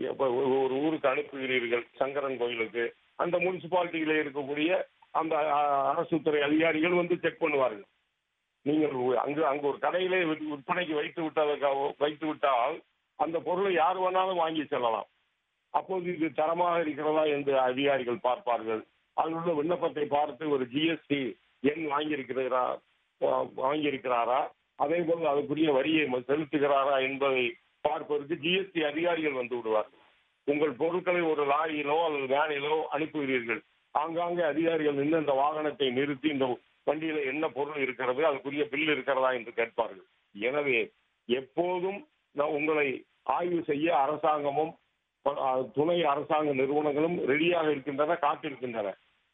இப்ப ஒரு ஒரு ஊருக்கு அனுப்புகிறீர்கள் சங்கரன் கோயிலுக்கு அந்த முனிசிபாலிட்டியில இருக்கக்கூடிய அந்த அஹ், அரசு துறை அதிகாரிகள் வந்து செக் பண்ணுவார்கள் நீங்கள் ஒ- அங்கு அங்கு ஒரு கடையிலே விற்- விற்பனைக்கு வைத்து விட்டதற்காக வைத்து விட்டால் அந்த பொருளை யார் வேணாலும் வாங்கி செல்லலாம் அப்போது இது தரமாக இருக்கிறதா என்று அதிகாரிகள் பார்ப்பார்கள் அதில் உள்ள விண்ணப்பத்தை பார்த்து ஒரு ஜிஎஸ்டி எண் வாங்கியிருக்கிறா வா- வாங்கியிருக்கிறாரா அதே போல் அதுக்குரிய வரியை ம- செலுத்துகிறாரா என்பதை பார்ப்பதற்கு ஜிஎஸ்டி அதிகாரிகள் வந்து விடுவார்கள் உங்கள் பொருட்களை ஒரு லாரியிலோ அல்லது வேனிலோ அனுப்புகிறீர்கள் ஆங்காங்கே அதிகாரிகள் நின்று இந்த வாகனத்தை நிறுத்தி இந்த வண்டியில என்ன பொருள் இருக்கிறது அதுக்குரிய பில் இருக்கிறதா என்று கேட்பார்கள் எனவே எப்போதும் நான் உங்களை ஆய்வு செய்ய அரசாங்கமும் அஹ், துணை அரசாங்க நிறுவனங்களும் ரெடியாக இருக்கின்றன காத்திருக்கின்றன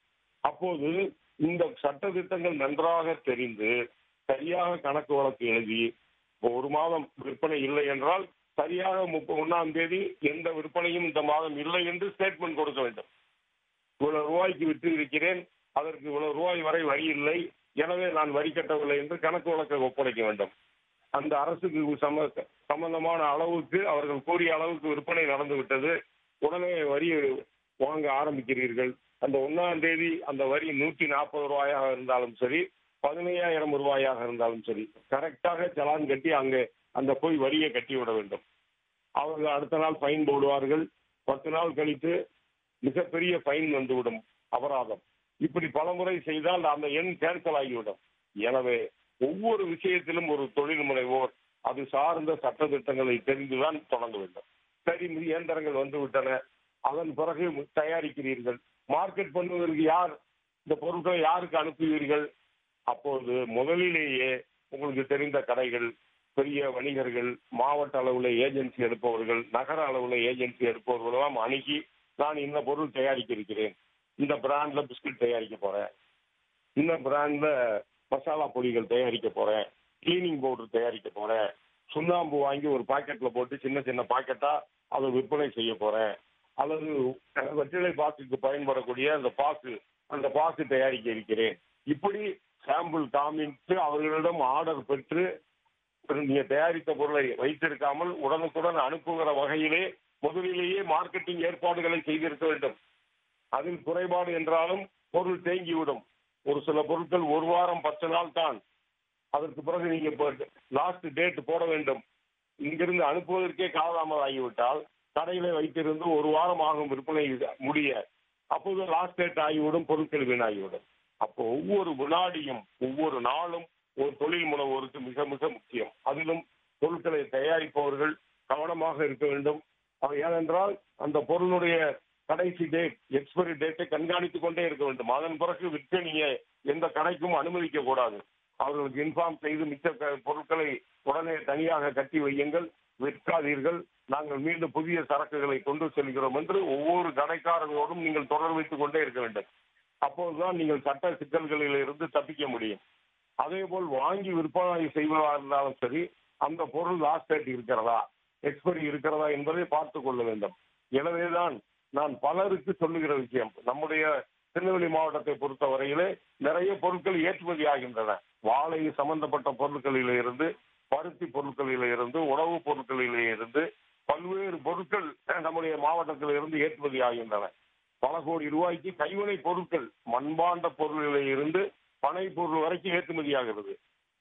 அப்போது இந்த சட்ட திட்டங்கள் நன்றாக தெரிந்து சரியாக கணக்கு வழக்கு எழுதி இப்போ ஒரு மாதம் விற்பனை இல்லை என்றால் சரியாக முப்ப ஒன்னாம் தேதி எந்த விற்பனையும் இந்த மாதம் இல்லை என்று ஸ்டேட்மெண்ட் கொடுக்க வேண்டும் இவ்வளவு ரூபாய்க்கு விற்று இருக்கிறேன் அதற்கு இவ்வளவு ரூபாய் வரை வரி இல்லை எனவே நான் வரி கட்டவில்லை என்று கணக்கு வழக்கை ஒப்படைக்க வேண்டும் அந்த அரசுக்கு சம சம்பந்தமான அளவுக்கு அவர்கள் கூறிய அளவுக்கு விற்பனை நடந்து விட்டது உடனே வரி வாங்க ஆரம்பிக்கிறீர்கள் அந்த ஒன்னாம் தேதி அந்த வரி நூற்றி நாற்பது ரூபாயாக இருந்தாலும் சரி பதினையாயிரம் ரூபாயாக இருந்தாலும் சரி கரெக்டாக சலான் கட்டி அங்கே அந்த போய் வரியை கட்டி விட வேண்டும் அவர்கள் அடுத்த நாள் ஃபைன் போடுவார்கள் பத்து நாள் கழித்து மிகப்பெரிய ஃபைன் வந்துவிடும் அபராதம் இப்படி பலமுறை செய்தால் அந்த எண் கேன்சல் ஆகிவிடும் எனவே ஒவ்வொரு விஷயத்திலும் ஒரு தொழில் முனைவோர் அது சார்ந்த சட்ட திட்டங்களை தெரிந்துதான் தொடங்க வேண்டும் சரி இயந்திரங்கள் வந்து விட்டன அதன் பிறகு தயாரிக்கிறீர்கள் மார்க்கெட் பண்ணுவதற்கு யார் இந்த பொருட்களை யாருக்கு அனுப்புவீர்கள் அப்போது முதலிலேயே உங்களுக்கு தெரிந்த கடைகள் பெரிய வணிகர்கள் மாவட்ட அளவுல ஏஜென்சி எடுப்பவர்கள் நகர அளவுல ஏஜென்சி எடுப்பவர்கள் எல்லாம் அணுகி நான் இந்த பொருள் தயாரிக்க இருக்கிறேன் இந்த பிராண்ட்ல பிஸ்கட் தயாரிக்க போறேன் இந்த பிராண்ட்ல மசாலா பொடிகள் தயாரிக்க போறேன் கிளீனிங் பவுடர் தயாரிக்க போறேன் சுண்ணாம்பு வாங்கி ஒரு பாக்கெட்ல போட்டு சின்ன சின்ன பாக்கெட்டா அதை விற்பனை செய்ய போறேன் அல்லது வெற்றிலை பாக்குக்கு பயன்படக்கூடிய அந்த பாக்கு அந்த பாக்கு தயாரிக்க இருக்கிறேன் இப்படி சாம்பிள் காமித்து அவர்களிடம் ஆர்டர் பெற்று நீங்க தயாரித்த பொருளை வைத்திருக்காமல் உடனுக்குடன் அனுப்புகிற வகையிலே முதலிலேயே மார்க்கெட்டிங் ஏற்பாடுகளை செய்திருக்க வேண்டும் அதில் குறைபாடு என்றாலும் பொருள் தேங்கிவிடும் ஒரு சில பொருட்கள் ஒரு வாரம் பத்து நாள் தான் அதற்கு பிறகு நீங்க லாஸ்ட் டேட் போட வேண்டும் இங்கிருந்து அனுப்புவதற்கே காலாமல் ஆகிவிட்டால் கடையில வைத்திருந்து ஒரு வாரம் ஆகும் விற்பனை முடிய அப்போது லாஸ்ட் டேட் ஆகிவிடும் பொருட்கள் வீணாகிவிடும் அப்போ ஒவ்வொரு வினாடியும் ஒவ்வொரு நாளும் ஒரு தொழில் முனைவோருக்கு மிக மிக முக்கியம் அதிலும் பொருட்களை தயாரிப்பவர்கள் கவனமாக இருக்க வேண்டும் அது ஏனென்றால் அந்த பொருளுடைய கடைசி டேட் எக்ஸ்பைரி டேட்டை கண்காணித்துக் கொண்டே இருக்க வேண்டும் அதன் பிறகு விற்க நீங்க எந்த கடைக்கும் அனுமதிக்க கூடாது அவர்களுக்கு இன்ஃபார்ம் செய்து மிச்ச க- பொருட்களை உடனே தனியாக கட்டி வையுங்கள் விற்காதீர்கள் நாங்கள் மீண்டும் புதிய சரக்குகளை கொண்டு செல்கிறோம் என்று ஒவ்வொரு கடைக்காரர்களோடும் நீங்கள் தொடர் வைத்துக் கொண்டே இருக்க வேண்டும் அப்போதுதான் நீங்கள் சட்ட சிக்கல்களில் இருந்து தப்பிக்க முடியும் அதே போல் வாங்கி விற்பனை செய்வதாக இருந்தாலும் சரி அந்த பொருள் லாஸ்ட் டேட் இருக்கிறதா எக்ஸ்பைரி இருக்கிறதா என்பதை பார்த்துக் கொள்ள வேண்டும் எனவேதான் நான் பலருக்கு சொல்லுகிற விஷயம் நம்முடைய திருநெல்வேலி மாவட்டத்தை பொறுத்த வரையிலே நிறைய பொருட்கள் ஏற்றுமதி ஆகின்றன வாழை சம்பந்தப்பட்ட பொருட்களில இருந்து பருத்தி பொருட்களில இருந்து உணவுப் பொருட்களில இருந்து பல்வேறு பொருட்கள் நம்முடைய மாவட்டத்தில் இருந்து ஏற்றுமதி ஆகின்றன பல கோடி ரூபாய்க்கு கைவினை பொருட்கள் மண்பாண்ட பொருளில இருந்து பனை பொருள் வரைக்கும் ஏற்றுமதி ஆகிறது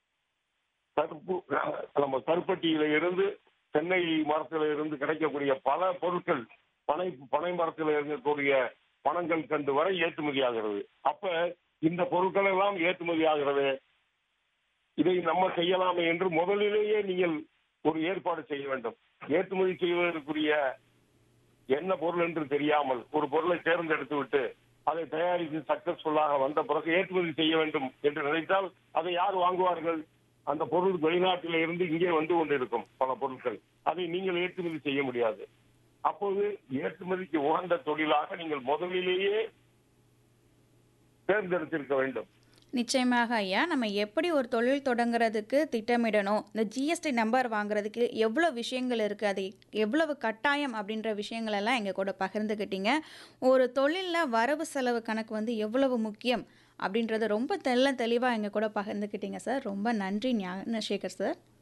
கருப்பு நம்ம கருப்பட்டியில இருந்து தென்னை மரத்தில இருந்து கிடைக்கக்கூடிய பல பொருட்கள் பனை பனை மரத்தில் இருக்கக்கூடிய பனங்கள் கண்டு வரை ஏற்றுமதி ஆகிறது அப்ப இந்த பொருட்கள் எல்லாம் ஏற்றுமதி ஆகிறது இதை நம்ம செய்யலாமே என்று முதலிலேயே நீங்கள் ஒரு ஏற்பாடு செய்ய வேண்டும் ஏற்றுமதி செய்வதற்குரிய என்ன பொருள் என்று தெரியாமல் ஒரு பொருளை தேர்ந்தெடுத்து விட்டு அதை தயாரித்து சக்சஸ்ஃபுல்லாக வந்த பிறகு ஏற்றுமதி செய்ய வேண்டும் என்று நினைத்தால் அதை யார் வாங்குவார்கள் அந்த பொருள் வெளிநாட்டில இருந்து இங்கே வந்து கொண்டிருக்கும் பல பொருட்கள் அதை நீங்கள் ஏற்றுமதி செய்ய முடியாது அப்போது ஏற்றுமதிக்கு உகந்த தொழிலாக நீங்கள் முதலிலேயே தேர்ந்தெடுத்திருக்க வேண்டும் நிச்சயமாக ஐயா நம்ம எப்படி ஒரு தொழில் தொடங்குறதுக்கு திட்டமிடணும் இந்த ஜிஎஸ்டி நம்பர் வாங்குறதுக்கு எவ்வளோ விஷயங்கள் இருக்குது அது எவ்வளவு கட்டாயம் அப்படின்ற விஷயங்கள் எல்லாம் எங்கள் கூட பகிர்ந்துக்கிட்டீங்க ஒரு தொழிலில் வரவு செலவு கணக்கு வந்து எவ்வளவு முக்கியம் அப்படின்றத ரொம்ப தெல்ல தெளிவாக எங்கள் கூட பகிர்ந்துக்கிட்டீங்க சார் ரொம்ப நன்றி ஞானசேகர் சார்